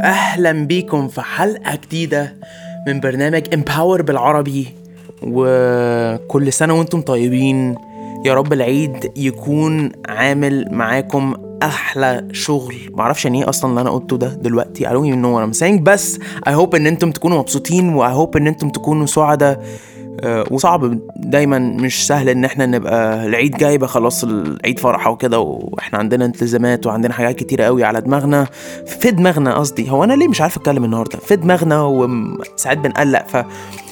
اهلا بيكم في حلقه جديده من برنامج امباور بالعربي وكل سنه وانتم طيبين يا رب العيد يكون عامل معاكم احلى شغل معرفش يعني ايه اصلا اللي انا قلته ده دلوقتي I don't even know what I'm saying بس I hope ان انتم تكونوا مبسوطين و I hope ان انتم تكونوا سعداء آه، وصعب دايما مش سهل ان احنا نبقى العيد جاي بقى خلاص العيد فرحه وكده واحنا عندنا التزامات وعندنا حاجات كتيره قوي على دماغنا في دماغنا قصدي هو انا ليه مش عارف اتكلم النهارده في دماغنا وساعات بنقلق ف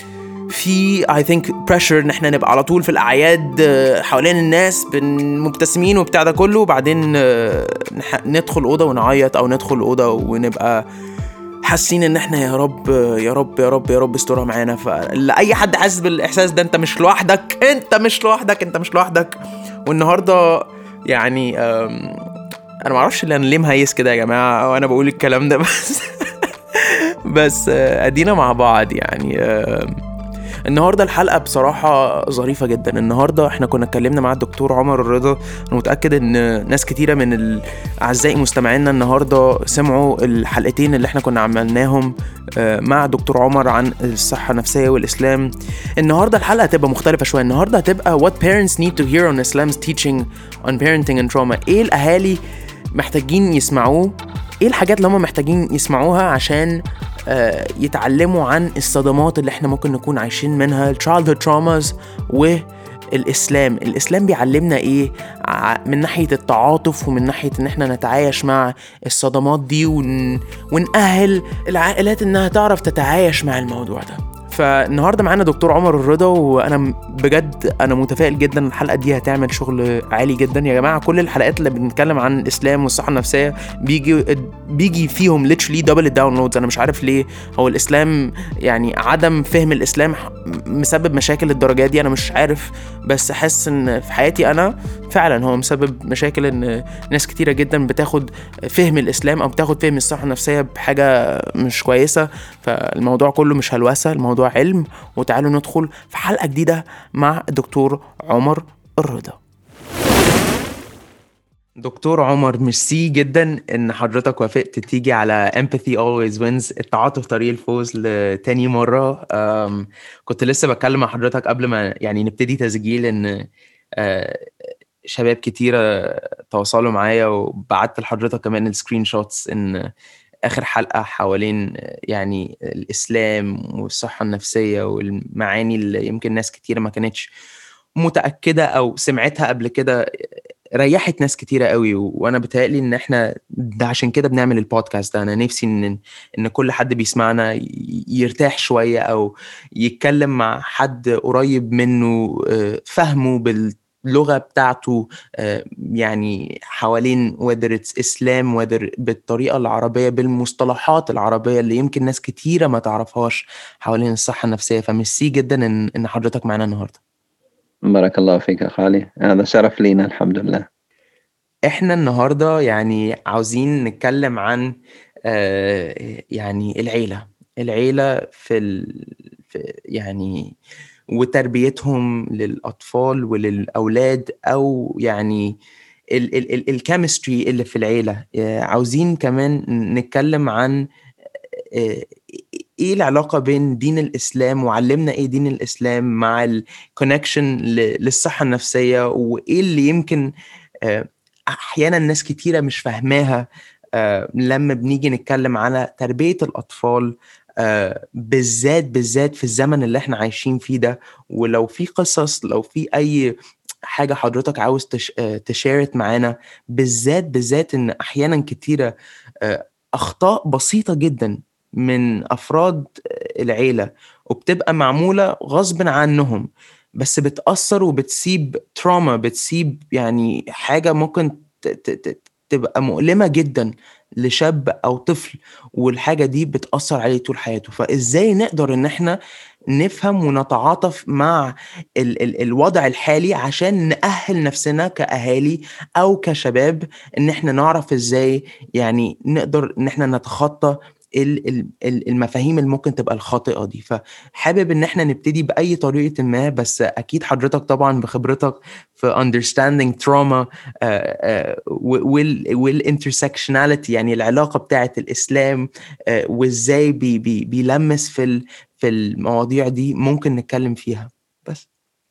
في اي ثينك بريشر ان احنا نبقى على طول في الاعياد آه، حوالين الناس بن- مبتسمين وبتاع ده كله وبعدين آه، نح- ندخل اوضه ونعيط او ندخل اوضه ونبقى حاسين ان احنا يا رب يا رب يا رب يا رب استرها معانا فلاي حد حاسس بالاحساس ده انت مش لوحدك انت مش لوحدك انت مش لوحدك والنهارده يعني أم، انا معرفش اللي انا ليه مهيس كده يا جماعه وانا بقول الكلام ده بس بس آه، ادينا مع بعض يعني آم، النهارده الحلقه بصراحه ظريفه جدا النهارده احنا كنا اتكلمنا مع الدكتور عمر الرضا انا متاكد ان ناس كتيره من ال- اعزائي مستمعينا النهارده سمعوا الحلقتين اللي احنا كنا عملناهم آه، مع دكتور عمر عن الصحه النفسيه والاسلام النهارده الحلقه هتبقى مختلفه شويه النهارده هتبقى what parents need to hear on Islam's teaching on parenting and trauma ايه الاهالي محتاجين يسمعوه ايه الحاجات اللي هم محتاجين يسمعوها عشان آه، يتعلموا عن الصدمات اللي احنا ممكن نكون عايشين منها childhood traumas والإسلام الإسلام بيعلمنا إيه ع- من ناحية التعاطف ومن ناحية إن احنا نتعايش مع الصدمات دي ون... ونأهل العائلات إنها تعرف تتعايش مع الموضوع ده فالنهارده معانا دكتور عمر الرضا وانا م- بجد انا متفائل جدا الحلقه دي هتعمل شغل عالي جدا يا جماعه كل الحلقات اللي بنتكلم عن الاسلام والصحه النفسيه بيجي بيجي فيهم literally دبل الداونلودز انا مش عارف ليه هو الاسلام يعني عدم فهم الاسلام ح- مسبب مشاكل للدرجه دي انا مش عارف بس احس ان في حياتي انا فعلا هو مسبب مشاكل ان ناس كتيره جدا بتاخد فهم الاسلام او بتاخد فهم الصحه النفسيه بحاجه مش كويسه فالموضوع كله مش هلوسه الموضوع علم وتعالوا ندخل في حلقه جديده مع الدكتور عمر الرضا دكتور عمر ميرسي جدا ان حضرتك وافقت تيجي على empathy always wins التعاطف طريق الفوز لتاني مرة أم، كنت لسه بتكلم مع حضرتك قبل ما يعني نبتدي تسجيل ان آه، شباب كتيرة تواصلوا معايا وبعت لحضرتك كمان السكرين شوتس ان اخر حلقة حوالين آه، يعني الاسلام والصحة النفسية والمعاني اللي يمكن ناس كتيرة ما كانتش متأكدة او سمعتها قبل كده ريحت ناس كتيرة قوي و- وانا بتهيألي ان احنا ده عشان كده بنعمل البودكاست ده انا نفسي ان ان كل حد بيسمعنا ي- يرتاح شوية او يتكلم مع حد قريب منه آه، فهمه باللغة بتاعته آه، يعني حوالين whether it's اسلام whether بالطريقة العربية بالمصطلحات العربية اللي يمكن ناس كتيرة ما تعرفهاش حوالين الصحة النفسية فميرسي جدا ان ان حضرتك معانا النهاردة بارك الله فيك يا خالي هذا شرف لينا الحمد لله احنا النهارده يعني عاوزين نتكلم عن آه، يعني العيلة العيلة في, ال... في يعني وتربيتهم للأطفال وللأولاد أو يعني ال ال ال الكيمستري اللي في العيلة آه، عاوزين كمان نتكلم عن آه، ايه العلاقة بين دين الإسلام وعلمنا ايه دين الإسلام مع الكونكشن للصحة النفسية وايه اللي يمكن آه، احيانا ناس كتيره مش فاهماها آه، لما بنيجي نتكلم على تربيه الاطفال آه، بالذات بالذات في الزمن اللي احنا عايشين فيه ده ولو في قصص لو في اي حاجه حضرتك عاوز تش... آه، تشارك معانا بالذات بالذات ان احيانا كتيره آه، اخطاء بسيطه جدا من افراد آه، العيله وبتبقى معموله غصب عنهم بس بتأثر وبتسيب تراما بتسيب يعني حاجة ممكن ت- ت- ت- تبقى مؤلمة جدا لشاب أو طفل والحاجة دي بتأثر عليه طول حياته فإزاي نقدر إن إحنا نفهم ونتعاطف مع ال ال الوضع الحالي عشان نأهل نفسنا كأهالي أو كشباب إن إحنا نعرف إزاي يعني نقدر إن إحنا نتخطى ايه ال- ال- ال- المفاهيم اللي ممكن تبقى الخاطئه دي فحابب ان احنا نبتدي باي طريقه ما بس اكيد حضرتك طبعا بخبرتك في understanding trauma آه، آه، و- وال والintersectionality يعني العلاقه بتاعه الاسلام آه، وازاي بي بي بيلمس في ال- في المواضيع دي ممكن نتكلم فيها بس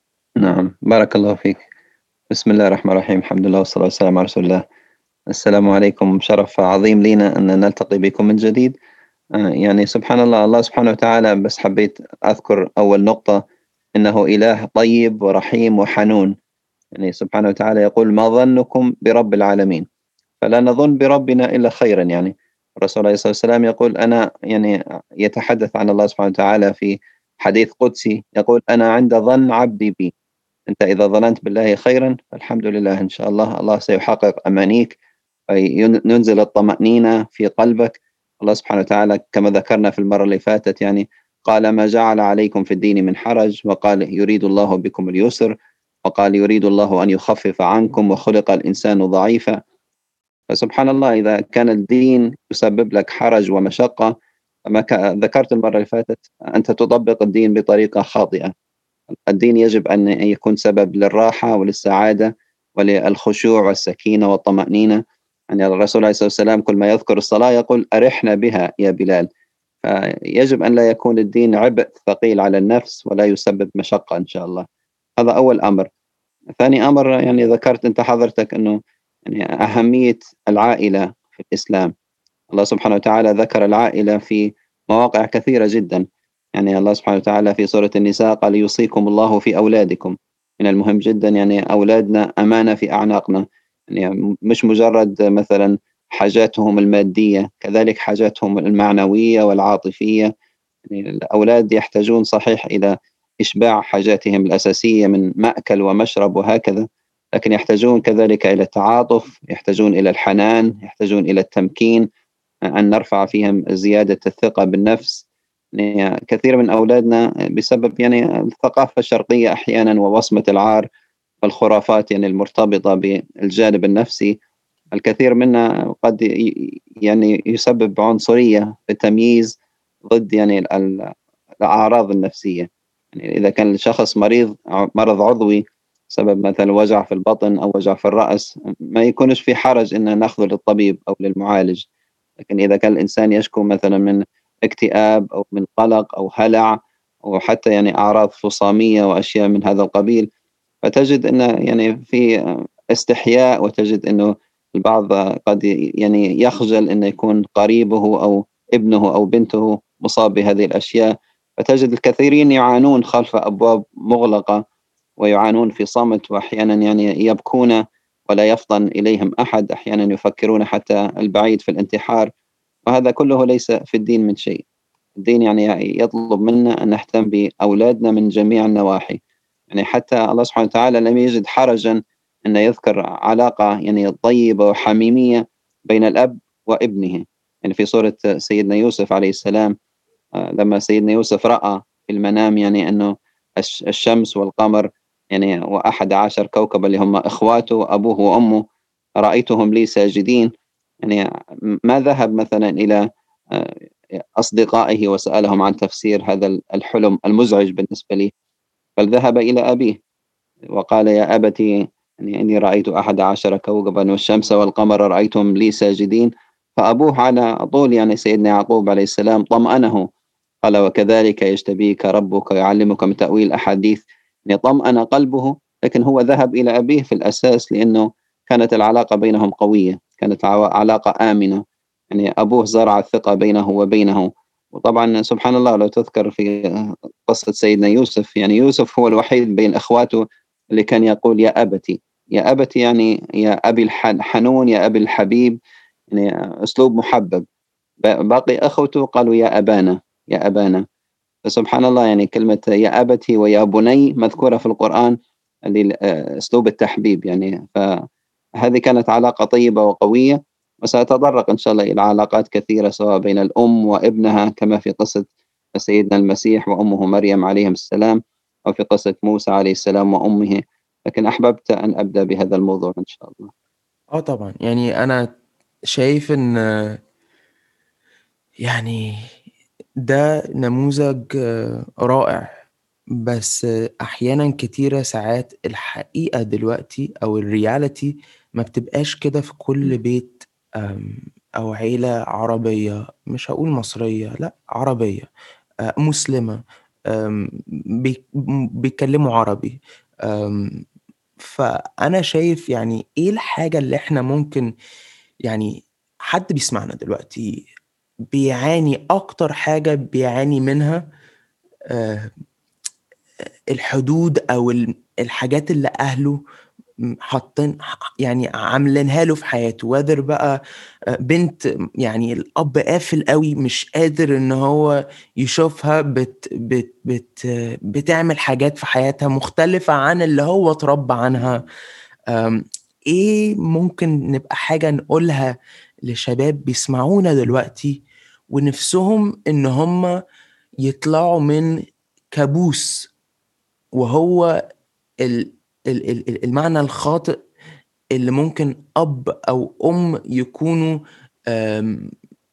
نعم بارك الله فيك بسم الله الرحمن الرحيم الحمد لله والصلاة والسلام على رسول الله السلام عليكم شرف عظيم لينا أن نلتقي بكم من جديد آه، يعني سبحان الله الله سبحانه وتعالى بس حبيت أذكر أول نقطة إنه إله طيب ورحيم وحنون يعني سبحانه وتعالى يقول ما ظنكم برب العالمين فلا نظن بربنا إلا خيرا يعني الرسول عليه الصلاة والسلام يقول أنا يعني يتحدث عن الله سبحانه وتعالى في حديث قدسي يقول أنا عند ظن عبدي بي أنت إذا ظننت بالله خيرا فالحمد لله إن شاء الله الله سيحقق أمانيك وينزل الطمأنينة في قلبك الله سبحانه وتعالى كما ذكرنا في المرة اللي فاتت يعني قال ما جعل عليكم في الدين من حرج وقال يريد الله بكم اليسر وقال يريد الله أن يخفف عنكم وخلق الإنسان ضعيفا فسبحان الله إذا كان الدين يسبب لك حرج ومشقة كما ذكرت المرة اللي فاتت أنت تطبق الدين بطريقة خاطئة الدين يجب أن يكون سبب للراحة وللسعادة وللخشوع والسكينة والطمأنينة يعني الرسول عليه الصلاة والسلام كل ما يذكر الصلاة يقول أرحنا بها يا بلال فيجب أن لا يكون الدين عبء ثقيل على النفس ولا يسبب مشقة إن شاء الله هذا أول أمر ثاني أمر يعني ذكرت أنت حضرتك أنه يعني أهمية العائلة في الإسلام الله سبحانه وتعالى ذكر العائلة في مواقع كثيرة جدا يعني الله سبحانه وتعالى في سورة النساء قال يوصيكم الله في أولادكم من المهم جدا يعني أولادنا أمانة في أعناقنا يعني مش مجرد مثلا حاجاتهم المادية كذلك حاجاتهم المعنوية والعاطفية يعني الأولاد يحتاجون صحيح إلى إشباع حاجاتهم الأساسية من مأكل ومشرب وهكذا لكن يحتاجون كذلك إلى التعاطف يحتاجون إلى الحنان يحتاجون إلى التمكين أن نرفع فيهم زيادة الثقة بالنفس يعني كثير من أولادنا بسبب يعني الثقافة الشرقية أحيانا ووصمة العار والخرافات يعني المرتبطة بالجانب النفسي الكثير منا قد يعني يسبب عنصرية في التمييز ضد يعني الأعراض النفسية يعني إذا كان الشخص مريض مرض عضوي سبب مثلا وجع في البطن أو وجع في الرأس ما يكونش في حرج إن ناخذه للطبيب أو للمعالج لكن إذا كان الإنسان يشكو مثلا من اكتئاب أو من قلق أو هلع أو حتى يعني أعراض فصامية وأشياء من هذا القبيل فتجد أن يعني في استحياء وتجد أنه البعض قد يعني يخجل أن يكون قريبه أو ابنه أو بنته مصاب بهذه الأشياء فتجد الكثيرين يعانون خلف أبواب مغلقة ويعانون في صمت وأحيانا يعني يبكون ولا يفطن إليهم أحد أحيانا يفكرون حتى البعيد في الانتحار وهذا كله ليس في الدين من شيء الدين يعني يطلب منا أن نهتم بأولادنا من جميع النواحي يعني حتى الله سبحانه وتعالى لم يجد حرجا أن يذكر علاقة يعني طيبة وحميمية بين الأب وابنه يعني في سورة سيدنا يوسف عليه السلام آه، لما سيدنا يوسف رأى في المنام يعني أنه الشمس والقمر يعني وأحد عشر كوكبا اللي هم إخواته أبوه وأمه رأيتهم لي ساجدين يعني ما ذهب مثلا إلى آه، أصدقائه وسألهم عن تفسير هذا الحلم المزعج بالنسبة لي بل ذهب إلى أبيه وقال يا أبتي يعني إني رأيت أحد عشر كوكبا والشمس والقمر رأيتهم لي ساجدين فأبوه على طول يعني سيدنا يعقوب عليه السلام طمأنه قال وكذلك يجتبيك ربك ويعلمك من تأويل الأحاديث يعني طمأن قلبه لكن هو ذهب إلى أبيه في الأساس لأنه كانت العلاقة بينهم قوية كانت علاقة آمنة يعني أبوه زرع الثقة بينه وبينه وطبعا سبحان الله لو تذكر في قصة سيدنا يوسف يعني يوسف هو الوحيد بين إخواته اللي كان يقول يا أبتي يا أبتي يعني يا أبي الحنون يا أبي الحبيب يعني أسلوب محبب باقي أخوته قالوا يا أبانا يا أبانا فسبحان الله يعني كلمة يا أبتي ويا بني مذكورة في القرآن أسلوب التحبيب يعني فهذه كانت علاقة طيبة وقوية وسأتطرق إن شاء الله إلى علاقات كثيرة سواء بين الأم وابنها كما في قصة سيدنا المسيح وأمه مريم عليهم السلام أو في قصة موسى عليه السلام وأمه لكن أحببت أن أبدأ بهذا الموضوع إن شاء الله اه طبعا يعني انا شايف ان يعني ده نموذج آه، رائع بس أحيانا كتيرة ساعات الحقيقة دلوقتي أو الرياليتي ما بتبقاش كده في كل بيت أم، أو عيلة عربية مش هقول مصرية لأ عربية آه، مسلمة أم، بي- بيتكلموا عربي أم، فأنا شايف يعني إيه الحاجة اللي إحنا ممكن يعني حد بيسمعنا دلوقتي بيعاني أكتر حاجة بيعاني منها آه، الحدود أو ال- الحاجات اللي أهله م- حاطين يعني عاملينها له في حياته وذر بقى آه، بنت يعني الأب قافل قوي مش قادر إن هو يشوفها بت بت بت بتعمل حاجات في حياتها مختلفة عن اللي هو اتربى عنها أم، ايه ممكن نبقى حاجة نقولها لشباب بيسمعونا دلوقتي ونفسهم ان هم يطلعوا من كابوس وهو ال ال ال المعنى الخاطئ اللي ممكن اب او ام يكونوا أم،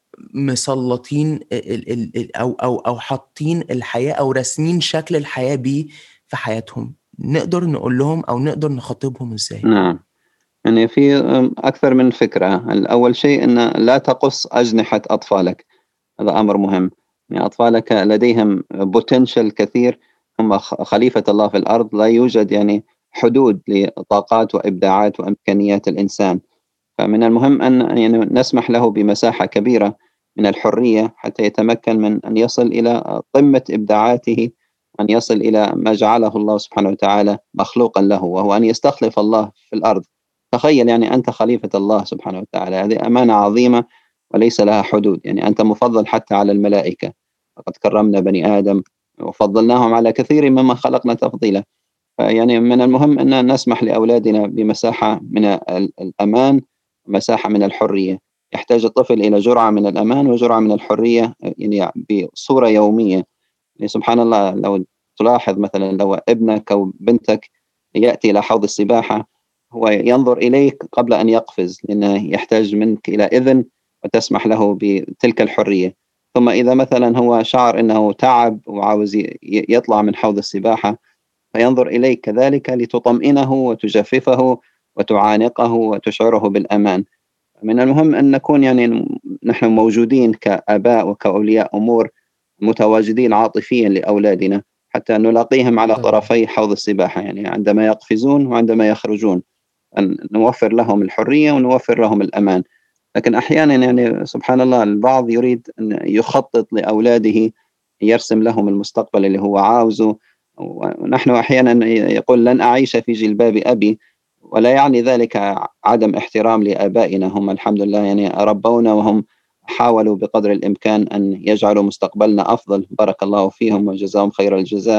مسلطين ال ال ال او او او حاطين الحياة او راسمين شكل الحياة بيه في حياتهم نقدر نقول لهم او نقدر نخاطبهم ازاي نعم يعني في أم، أكثر من فكرة الأول شيء أن لا تقص أجنحة أطفالك هذا أمر مهم يعني أطفالك لديهم بوتنشل كثير هم خ- خليفة الله في الأرض لا يوجد يعني حدود لطاقات وإبداعات وإمكانيات الإنسان فمن المهم أن يعني نسمح له بمساحة كبيرة من الحرية حتى يتمكن من أن يصل إلى قمة إبداعاته أن يصل إلى ما جعله الله سبحانه وتعالى مخلوقا له وهو أن يستخلف الله في الأرض تخيل يعني أنت خليفة الله سبحانه وتعالى هذه أمانة عظيمة وليس لها حدود يعني أنت مفضل حتى على الملائكة لقد كرمنا بني آدم وفضلناهم على كثير مما خلقنا تفضيلا يعني من المهم أن نسمح لأولادنا بمساحة من الأمان مساحة من الحرية يحتاج الطفل إلى جرعة من الأمان وجرعة من الحرية يعني بصورة يومية يعني سبحان الله لو تلاحظ مثلا لو ابنك أو بنتك يأتي إلى حوض السباحة هو ينظر إليك قبل أن يقفز لأنه يحتاج منك إلى إذن وتسمح له بتلك الحرية ثم إذا مثلا هو شعر أنه تعب وعاوز يطلع من حوض السباحة فينظر إليك كذلك لتطمئنه وتجففه وتعانقه وتشعره بالأمان من المهم أن نكون يعني نحن موجودين كآباء وكأولياء أمور متواجدين عاطفيا لأولادنا حتى نلاقيهم على طرفي حوض السباحة يعني عندما يقفزون وعندما يخرجون أن نوفر لهم الحرية ونوفر لهم الأمان لكن أحيانا يعني سبحان الله البعض يريد أن يخطط لأولاده يرسم لهم المستقبل اللي هو عاوزه ونحن أحيانا يقول لن أعيش في جلباب أبي ولا يعني ذلك عدم احترام لآبائنا هم الحمد لله يعني ربونا وهم حاولوا بقدر الإمكان أن يجعلوا مستقبلنا أفضل بارك الله فيهم وجزاهم خير الجزاء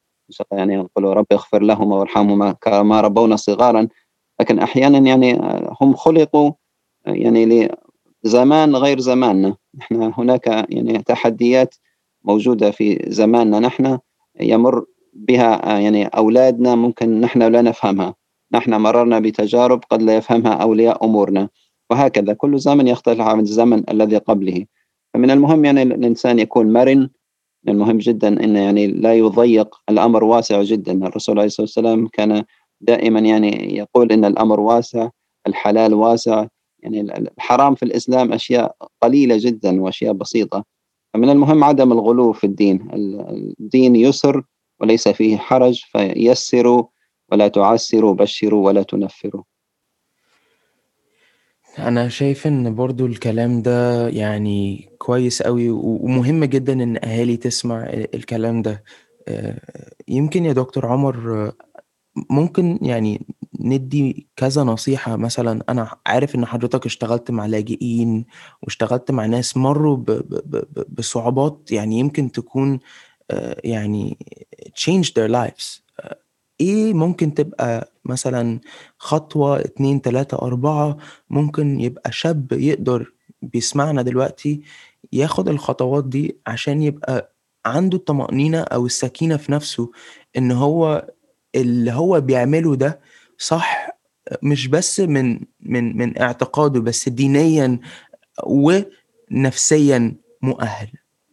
يعني يقولوا رب اغفر لهم وارحمهما كما ربونا صغارا لكن أحيانا يعني هم خلقوا يعني لزمان غير زماننا نحن هناك يعني تحديات موجودة في زماننا نحن يمر بها يعني أولادنا ممكن نحن لا نفهمها نحن مررنا بتجارب قد لا يفهمها أولياء أمورنا وهكذا كل زمن يختلف عن الزمن الذي قبله فمن المهم يعني الإنسان يكون مرن المهم جدا أنه يعني لا يضيق الأمر واسع جدا الرسول عليه الصلاة والسلام كان دائما يعني يقول إن الأمر واسع الحلال واسع يعني الحرام في الإسلام أشياء قليلة جدا وأشياء بسيطة فمن المهم عدم الغلو في الدين الدين يسر وليس فيه حرج فيسروا ولا تعسروا بشروا ولا تنفروا أنا شايف إن برضه الكلام ده يعني كويس أوي و ومهم جدًا إن أهالي تسمع آآ الكلام ده. آآ يمكن يا دكتور عمر ممكن يعني ندّي كذا نصيحة مثلًا أنا عارف إن حضرتك اشتغلت مع لاجئين واشتغلت مع ناس مرّوا ب ب ب ب بصعوبات يعني يمكن تكون آآ يعني changed their lives آآ إيه ممكن تبقى مثلًا خطوة 2، 3، 4 ممكن يبقى شاب يقدر بيسمعنا دلوقتي ياخد الخطوات دي عشان يبقى عنده الطمأنينة أو السكينة في نَفْسه إن هو اللي هو بيعمله ده صح مش بس من من من اعتقاده بس دينيًا ونفسيًا مؤهل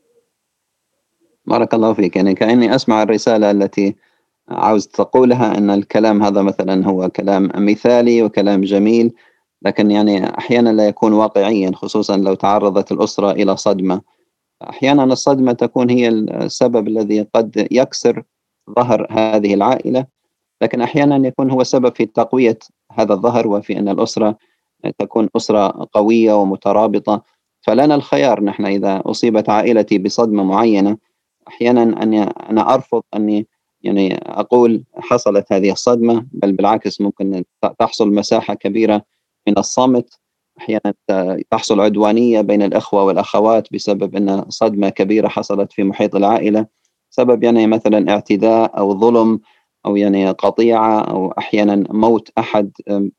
بارك الله فيك يعني كأني أسمع الرسالة التي عاوز تقولها أن الكلام هذا مثلا هو كلام مثالي وكلام جميل لكن يعني أحيانا لا يكون واقعيا خصوصا لو تعرضت الأسرة إلى صدمة أحيانا الصدمة تكون هي السبب الذي قد يكسر ظهر هذه العائلة لكن أحيانا يكون هو سبب في تقوية هذا الظهر وفي أن الأسرة تكون أسرة قوية ومترابطة فلنا الخيار نحن إذا أصيبت عائلتي بصدمة معينة أحيانا أني أنا أرفض أني يعني أقول حصلت هذه الصدمة بل بالعكس ممكن تحصل مساحة كبيرة من الصمت أحيانا تحصل عدوانية بين الأخوة والأخوات بسبب أن صدمة كبيرة حصلت في محيط العائلة سبب يعني مثلا اعتداء أو ظلم أو يعني قطيعة أو أحيانا موت أحد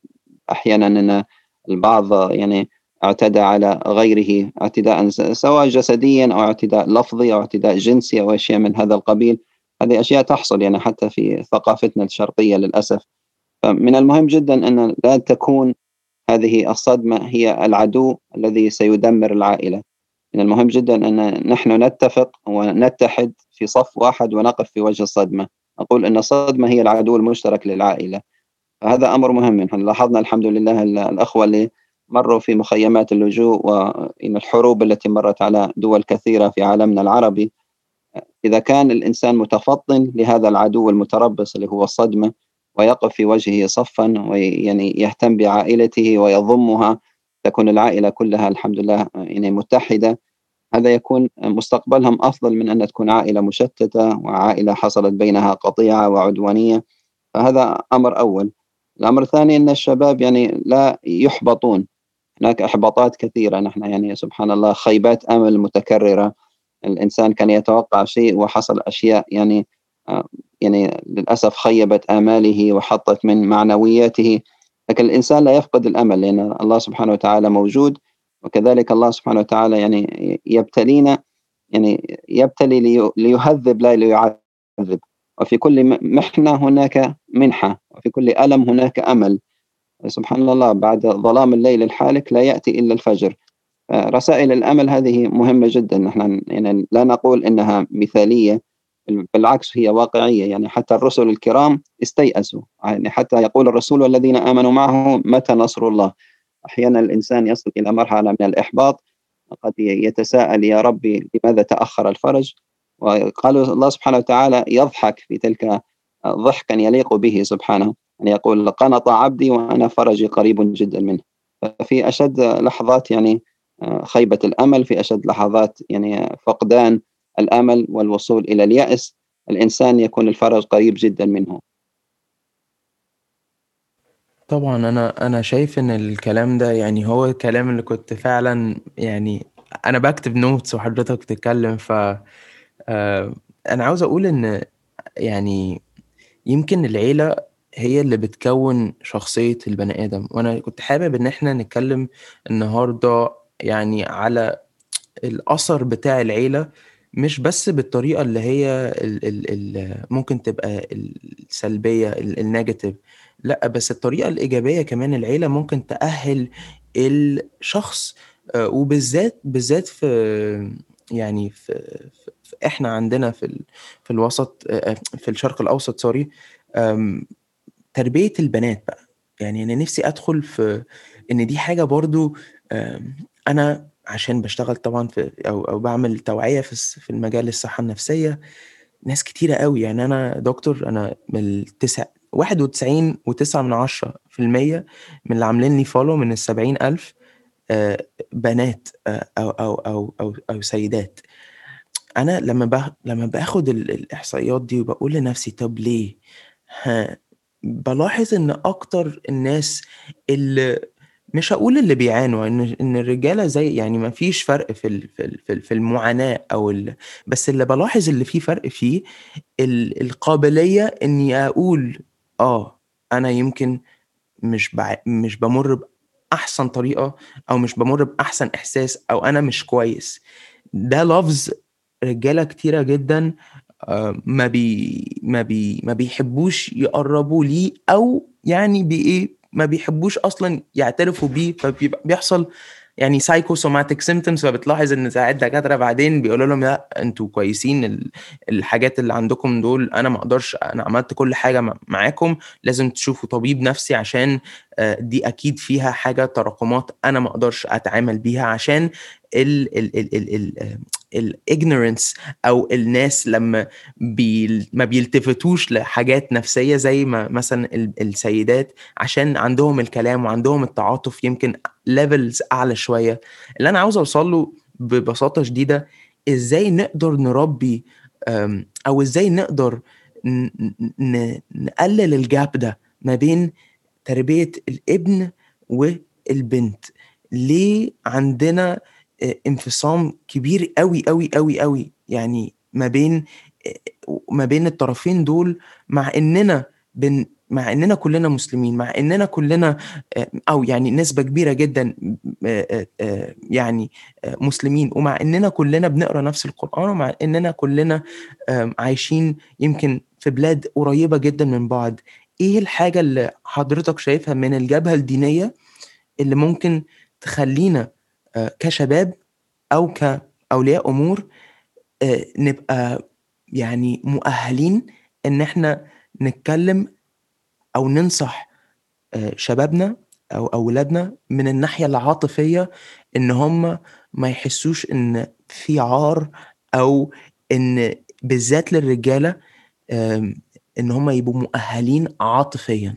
أحيانا أن البعض يعني اعتدى على غيره اعتداء سواء جسديا أو اعتداء لفظي أو اعتداء جنسي أو أشياء من هذا القبيل هذه أشياء تحصل يعني حتى في ثقافتنا الشرقية للأسف فمن المهم جدا أن لا تكون هذه الصدمة هي العدو الذي سيدمر العائلة من المهم جدا أن نحن نتفق ونتحد في صف واحد ونقف في وجه الصدمة أقول أن الصدمة هي العدو المشترك للعائلة هذا أمر مهم نحن لاحظنا الحمد لله الأخوة اللي مروا في مخيمات اللجوء وإن الحروب التي مرت على دول كثيرة في عالمنا العربي إذا كان الإنسان متفطن لهذا العدو المتربص اللي هو الصدمة ويقف في وجهه صفا ويعني يهتم بعائلته ويضمها تكون العائلة كلها الحمد لله يعني متحدة هذا يكون مستقبلهم أفضل من أن تكون عائلة مشتتة وعائلة حصلت بينها قطيعة وعدوانية فهذا أمر أول الأمر الثاني أن الشباب يعني لا يحبطون هناك إحباطات كثيرة نحن يعني سبحان الله خيبات أمل متكررة الإنسان كان يتوقع شيء وحصل أشياء يعني آه، يعني للأسف خيبت آماله وحطت من معنوياته لكن الإنسان لا يفقد الأمل لأن الله سبحانه وتعالى موجود وكذلك الله سبحانه وتعالى يعني يبتلينا يعني يبتلي ليهذب لا ليعذب وفي كل محنة هناك منحة وفي كل ألم هناك أمل سبحان الله بعد ظلام الليل الحالك لا يأتي إلا الفجر رسائل الأمل هذه مهمة جدا نحن يعني لا نقول إنها مثالية بالعكس هي واقعية يعني حتى الرسل الكرام استيأسوا يعني حتى يقول الرسول والذين آمنوا معه متى نصر الله أحيانا الإنسان يصل إلى مرحلة من الإحباط قد يتساءل يا ربي لماذا تأخر الفرج وقال الله سبحانه وتعالى يضحك في تلك ضحكا يليق به سبحانه يعني يقول قنط عبدي وأنا فرجي قريب جدا منه ففي أشد لحظات يعني خيبة الأمل في أشد لحظات يعني فقدان الامل والوصول الى الياس الانسان يكون الفرج قريب جدا منه طبعا انا انا شايف ان الكلام ده يعني هو الكلام اللي كنت فعلا يعني انا بكتب نوتس وحضرتك تتكلم ف آه، انا عاوز اقول ان يعني يمكن العيله هي اللي بتكون شخصيه البني ادم وانا كنت حابب ان احنا نتكلم النهارده يعني على الاثر بتاع العيله مش بس بالطريقة اللي هي ال ال ال ممكن تبقى السلبية النيجاتيف لأ بس الطريقة الإيجابية كمان العيلة ممكن تأهل الشخص آه، وبالذات بالذات في يعني في, في احنا عندنا في في الوسط آه، آه، في الشرق الاوسط سوري تربيه البنات بقى يعني انا نفسي ادخل في ان دي حاجه برضو انا عشان بشتغل طبعا في او او بعمل توعيه في في المجال الصحه النفسيه ناس كتيره قوي يعني انا دكتور انا من التسع 91 و9 من عشرة في المية من اللي عاملين لي فولو من السبعين ألف آه، بنات آه، أو, أو, أو, أو, أو سيدات أنا لما لما باخد الإحصائيات دي وبقول لنفسي طب ليه؟ ها بلاحظ إن أكتر الناس اللي مش هقول اللي بيعانوا إن إن الرجالة زي يعني ما فيش فرق في ال في ال في المعاناة أو ال بس اللي بلاحظ اللي فيه فرق فيه ال القابلية إني أقول آه أنا يمكن مش بع مش بمر بأحسن طريقة أو مش بمر بأحسن إحساس أو أنا مش كويس ده لفظ رجالة كتيرة جدا آه، ما بي ما بي ما بيحبوش يقربوا ليه أو يعني بإيه ما بيحبوش اصلا يعترفوا بيه فبيحصل يعني سايكوسوماتيك سيمتومز فبتلاحظ ان ساعات دكاتره بعدين بيقولوا لهم لا انتوا كويسين ال- الحاجات اللي عندكم دول انا ما اقدرش انا عملت كل حاجه مع- معاكم لازم تشوفوا طبيب نفسي عشان آه، دي اكيد فيها حاجه تراكمات انا ما اقدرش اتعامل بيها عشان ال ال ال ال ال الاجنورنس او الناس لما بي ما بيلتفتوش لحاجات نفسيه زي ما مثلا ال- السيدات عشان عندهم الكلام وعندهم التعاطف يمكن ليفلز اعلى شويه اللي انا عاوز اوصل له ببساطه شديده ازاي نقدر نربي أم، او ازاي نقدر ن- ن- نقلل الجاب ده ما بين تربيه الابن والبنت ليه عندنا آه، انفصام كبير قوي قوي قوي قوي يعني ما بين آه، ما بين الطرفين دول مع اننا بن مع اننا كلنا مسلمين مع اننا كلنا آه، او يعني نسبة كبيرة جدا آه، آه، آه، يعني آه، مسلمين ومع اننا كلنا بنقرا نفس القرآن ومع اننا كلنا آم، عايشين يمكن في بلاد قريبة جدا من بعض ايه الحاجة اللي حضرتك شايفها من الجبهة الدينية اللي ممكن تخلينا آه، كشباب او كاولياء امور آه، نبقى يعني مؤهلين ان احنا نتكلم او ننصح آه، شبابنا او اولادنا من الناحيه العاطفيه ان هم ما يحسوش ان في عار او ان بالذات للرجاله آم، ان هم يبقوا مؤهلين عاطفيا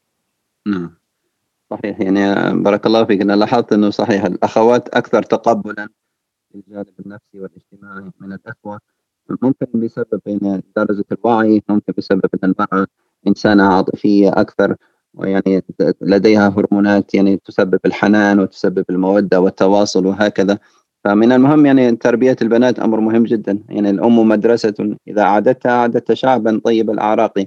نعم صحيح يعني بارك الله فيك أنا لاحظت أنه صحيح الأخوات أكثر تقبلا الجانب النفسي والاجتماعي من الأخوة ممكن بسبب يعني درجة الوعي ممكن بسبب أن المرأة إنسانة عاطفية أكثر ويعني لديها هرمونات يعني تسبب الحنان وتسبب المودة والتواصل وهكذا فمن المهم يعني تربية البنات أمر مهم جدا يعني الأم مدرسة إذا أعددتها أعددت شعبا طيب الأعراق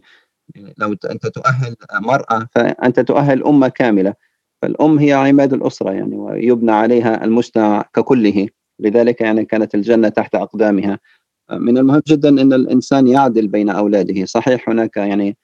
لو أنت تؤهل مرأة فأنت تؤهل أمة كاملة فالأم هي عماد الأسرة يعني ويبنى عليها المجتمع ككله لذلك يعني كانت الجنة تحت أقدامها من المهم جدا أن الإنسان يعدل بين أولاده صحيح هناك يعني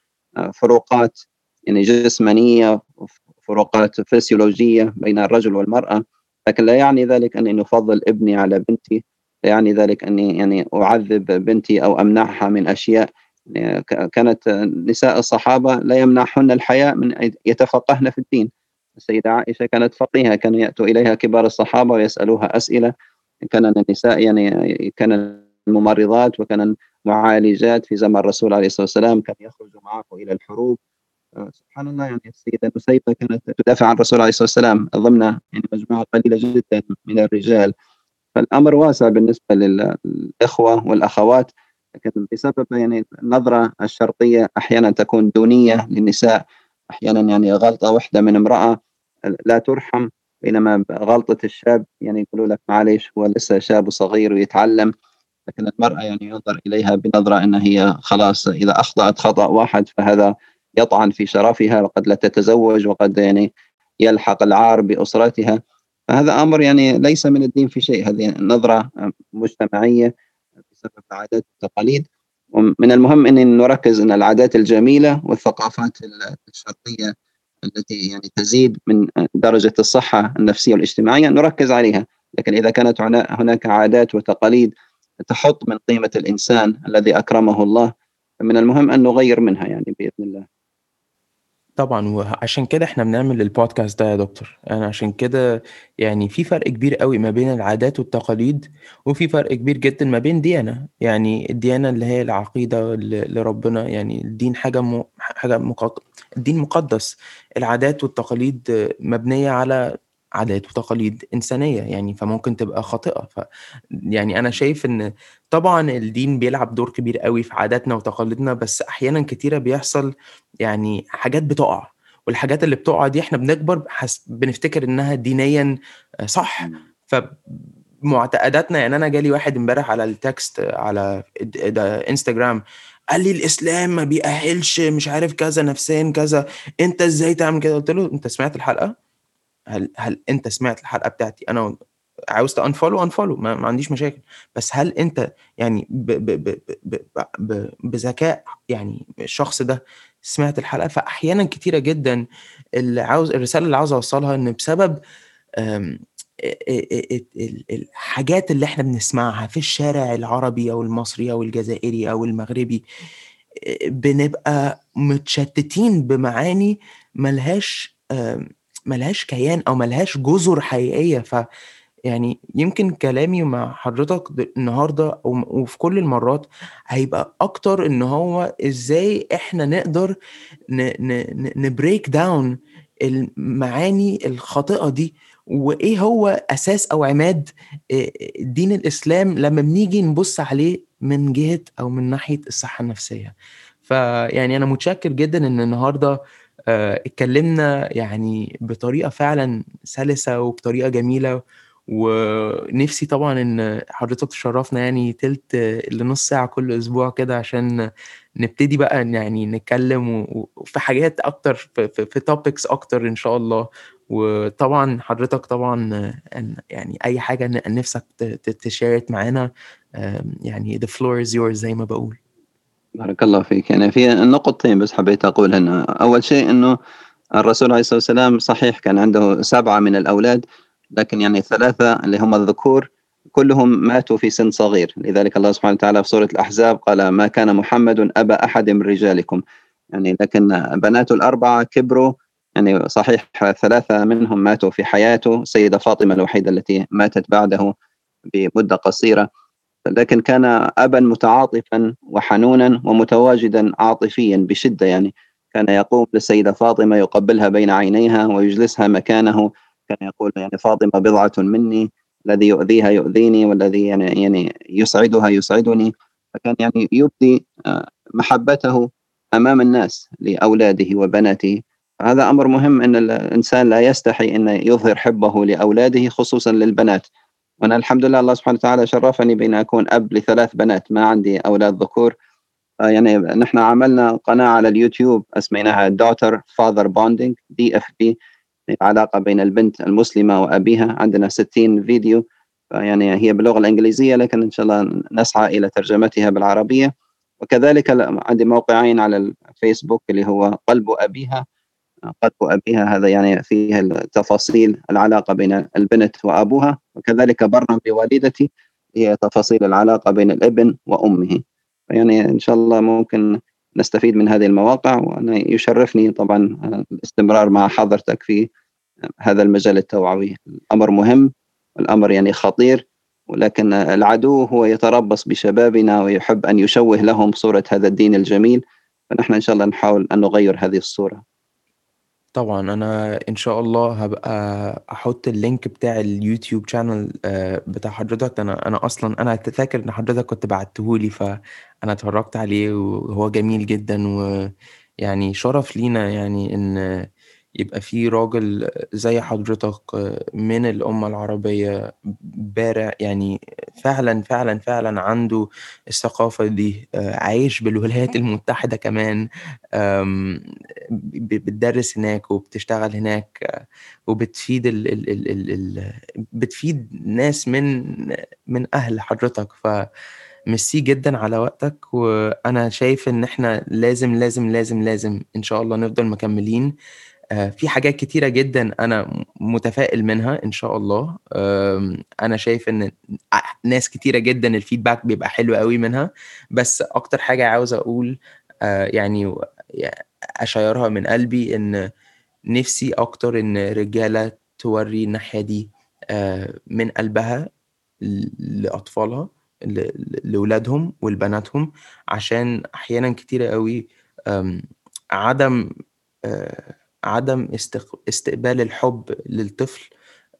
فروقات يعني جسمانية فروقات فسيولوجية بين الرجل والمرأة لكن لا يعني ذلك أني نفضل ابني على بنتي لا يعني ذلك أني يعني أعذب بنتي أو أمنعها من أشياء يعني كانت نساء الصحابة لا يمنعهن الحياء من يتفقهن في الدين السيدة عائشة كانت فقيهة كانوا يأتوا إليها كبار الصحابة ويسألوها أسئلة كان النساء يعني كان الممرضات وكان المعالجات في زمن الرسول عليه الصلاة والسلام كان يخرج معه إلى الحروب سبحان الله يعني السيدة نسيبة كانت تدافع عن الرسول عليه الصلاة والسلام ضمن يعني مجموعة قليلة جدا من الرجال فالأمر واسع بالنسبة للإخوة والأخوات لكن بسبب يعني النظرة الشرقية أحيانا تكون دونية للنساء أحيانا يعني غلطة واحدة من امرأة لا ترحم بينما غلطة الشاب يعني يقولوا لك معلش هو لسه شاب وصغير ويتعلم لكن المرأة يعني ينظر إليها بنظرة أن هي خلاص إذا أخطأت خطأ واحد فهذا يطعن في شرفها وقد لا تتزوج وقد يعني يلحق العار بأسرتها فهذا أمر يعني ليس من الدين في شيء هذه نظرة مجتمعية بسبب العادات والتقاليد ومن المهم أن نركز أن العادات الجميلة والثقافات الشرقية التي يعني تزيد من درجة الصحة النفسية والاجتماعية نركز عليها لكن إذا كانت هناك عادات وتقاليد تحط من قيمة الإنسان الذي أكرمه الله من المهم أن نغير منها يعني بإذن الله طبعا وعشان كده احنا بنعمل البودكاست ده يا دكتور يعني عشان كده يعني في فرق كبير قوي ما بين العادات والتقاليد وفي فرق كبير جدا ما بين ديانة يعني الديانة اللي هي العقيدة ل- لربنا يعني الدين حاجة م... حاجة مقدس الدين مقدس العادات والتقاليد مبنية على عادات وتقاليد إنسانية يعني فممكن تبقى خاطئة ف يعني أنا شايف إن طبعا الدين بيلعب دور كبير قوي في عاداتنا وتقاليدنا بس أحيانا كتيرة بيحصل يعني حاجات بتقع والحاجات اللي بتقع دي احنا بنكبر حس... بنفتكر انها دينيا صح فمعتقداتنا يعني انا جالي واحد امبارح على التكست على ده انستجرام قال لي الاسلام ما بيأهلش مش عارف كذا نفسيا كذا انت ازاي تعمل كده قلت له انت سمعت الحلقه هل هل انت سمعت الحلقه بتاعتي انا عاوز تانفولو انفولو ما, ما عنديش مشاكل بس هل انت يعني ب ب ب ب ب ب بذكاء يعني الشخص ده سمعت الحلقه فاحيانا كتيره جدا اللي عاوز الرساله اللي عاوز اوصلها ان بسبب الحاجات اللي احنا بنسمعها في الشارع العربي او المصري او الجزائري او المغربي بنبقى متشتتين بمعاني ملهاش ملهاش كيان او ملهاش جزر حقيقيه ف يعني يمكن كلامي مع حضرتك النهارده وفي كل المرات هيبقى اكتر ان هو ازاي احنا نقدر نبريك داون المعاني الخاطئه دي وايه هو اساس او عماد دين الاسلام لما بنيجي نبص عليه من جهه او من ناحيه الصحه النفسيه فيعني انا متشكر جدا ان النهارده اتكلمنا يعني بطريقه فعلا سلسه وبطريقه جميله ونفسي طبعا ان حضرتك تشرفنا يعني تلت لنص ساعه كل اسبوع كده عشان نبتدي بقى يعني نتكلم وفي حاجات اكتر في, في, في توبكس اكتر ان شاء الله وطبعا حضرتك طبعا يعني اي حاجه نفسك تشارك معانا يعني the floor is yours زي ما بقول بارك الله فيك يعني في نقطتين بس حبيت اقولها اول شيء انه الرسول عليه الصلاه والسلام صحيح كان عنده سبعه من الاولاد لكن يعني ثلاثه اللي هم الذكور كلهم ماتوا في سن صغير لذلك الله سبحانه وتعالى في سوره الاحزاب قال ما كان محمد ابا احد من رجالكم يعني لكن بناته الاربعه كبروا يعني صحيح ثلاثه منهم ماتوا في حياته سيده فاطمه الوحيده التي ماتت بعده بمده قصيره لكن كان ابا متعاطفا وحنونا ومتواجدا عاطفيا بشده يعني كان يقوم للسيده فاطمه يقبلها بين عينيها ويجلسها مكانه كان يقول يعني فاطمه بضعه مني الذي يؤذيها يؤذيني والذي يعني يعني يسعدها يسعدني فكان يعني يبدي محبته امام الناس لاولاده وبناته هذا امر مهم ان الانسان لا يستحي ان يظهر حبه لاولاده خصوصا للبنات وانا الحمد لله الله سبحانه وتعالى شرفني بان اكون اب لثلاث بنات ما عندي اولاد ذكور يعني نحن عملنا قناه على اليوتيوب اسميناها دوتر فاذر بوندينج دي اف بي علاقه بين البنت المسلمه وابيها عندنا 60 فيديو يعني هي باللغه الانجليزيه لكن ان شاء الله نسعى الى ترجمتها بالعربيه وكذلك عندي موقعين على الفيسبوك اللي هو قلب ابيها قلب ابيها هذا يعني فيه تفاصيل العلاقه بين البنت وابوها وكذلك برا بوالدتي هي تفاصيل العلاقه بين الابن وامه يعني ان شاء الله ممكن نستفيد من هذه المواقع وانا يشرفني طبعا الاستمرار مع حضرتك في هذا المجال التوعوي الامر مهم الامر يعني خطير ولكن العدو هو يتربص بشبابنا ويحب ان يشوه لهم صوره هذا الدين الجميل فنحن ان شاء الله نحاول ان نغير هذه الصوره طبعا انا ان شاء الله هبقى احط اللينك بتاع اليوتيوب شانل بتاع حضرتك انا انا اصلا انا فاكر ان حضرتك كنت بعتهولي فانا اتفرجت عليه وهو جميل جدا ويعني شرف لينا يعني ان يبقى في راجل زي حضرتك من الأمة العربية بارع يعني فعلا فعلا فعلا عنده الثقافة دي عايش بالولايات المتحدة كمان بتدرس هناك وبتشتغل هناك وبتفيد ال ال ال ال ال بتفيد ناس من من أهل حضرتك ف ميرسي جدا على وقتك وانا شايف ان احنا لازم لازم لازم لازم ان شاء الله نفضل مكملين في حاجات كتيرة جدا أنا متفائل منها إن شاء الله أنا شايف إن ناس كتيرة جدا الفيدباك بيبقى حلو قوي منها بس أكتر حاجة عاوز أقول يعني أشيرها من قلبي إن نفسي أكتر إن رجالة توري الناحية دي من قلبها لأطفالها لأولادهم ولبناتهم عشان أحيانا كتيرة قوي عدم عدم استقبال الحب للطفل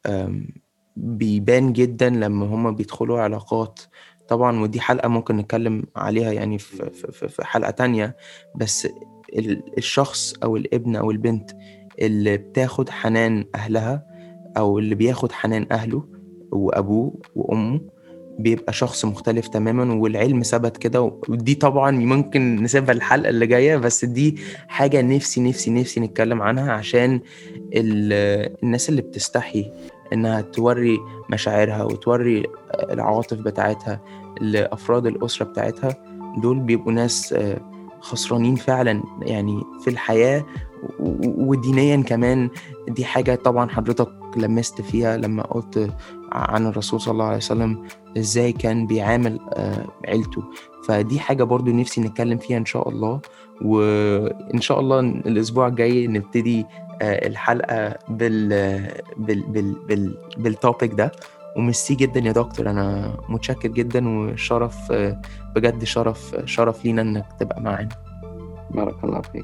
بيبان جدا لما هما بيدخلوا علاقات طبعا ودي حلقة ممكن نتكلم عليها يعني في, في, في حلقة تانية بس الشخص أو الابن أو البنت اللي بتاخد حنان أهلها أو اللي بياخد حنان أهله وأبوه وأمه بيبقى شخص مختلف تماما والعلم ثبت كده ودي طبعا ممكن نسيبها الحلقه اللي جايه بس دي حاجه نفسي نفسي نفسي نتكلم عنها عشان الناس اللي بتستحي انها توري مشاعرها وتوري العواطف بتاعتها لافراد الاسره بتاعتها دول بيبقوا ناس خسرانين فعلا يعني في الحياه ودينيا كمان دي حاجه طبعا حضرتك لمست فيها لما قلت عن الرسول صلى الله عليه وسلم ازاي كان بيعامل آه، عيلته فدي حاجة برضو نفسي نتكلم فيها ان شاء الله وان شاء الله الاسبوع الجاي نبتدي آه، الحلقة بال بال بال بال بالتوبيك ده وميرسي جدا يا دكتور انا متشكر جدا وشرف آه، بجد شرف شرف لينا انك تبقى معانا بارك الله فيك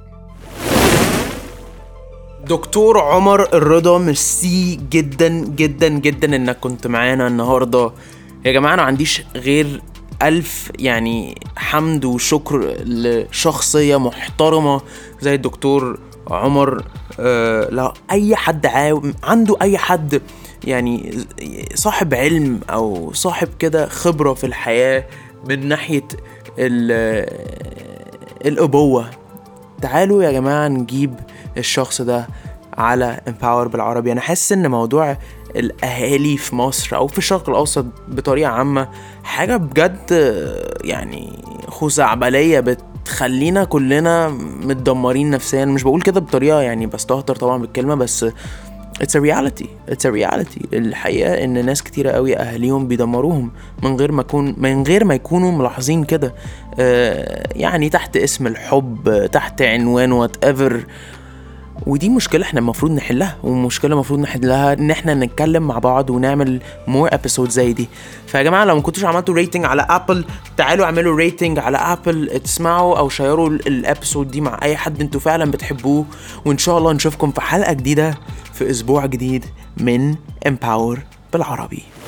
دكتور عمر الرضا ميرسي جدا جدا جدا انك كنت معانا النهارده يا جماعه انا ما عنديش غير الف يعني حمد وشكر لشخصيه محترمه زي الدكتور عمر آه لا اي حد عاو... عنده اي حد يعني صاحب علم او صاحب كده خبره في الحياه من ناحيه ال- الابوه تعالوا يا جماعة نجيب الشخص ده على امباور بالعربي انا حاسس ان موضوع الاهالي في مصر او في الشرق الاوسط بطريقة عامة حاجة بجد يعني خزعبلية بتخلينا كلنا متدمرين نفسيا مش بقول كده بطريقة يعني بستهتر طبعا بالكلمة بس It's a reality It's a reality الحقيقة ان ناس كتيرة قوي اهاليهم بيدمروهم من غير ما يكون من غير ما يكونوا ملاحظين كده آه، يعني تحت اسم الحب تحت عنوان وات ايفر ودي مشكلة احنا المفروض نحلها ومشكلة المفروض نحلها ان احنا نتكلم مع بعض ونعمل مور ابيسود زي دي فيا جماعة لو ما كنتوش عملتوا ريتنج على ابل تعالوا اعملوا ريتنج على ابل تسمعوا او شيروا الابيسود دي مع اي حد انتوا فعلا بتحبوه وان شاء الله نشوفكم في حلقة جديدة في اسبوع جديد من امباور بالعربي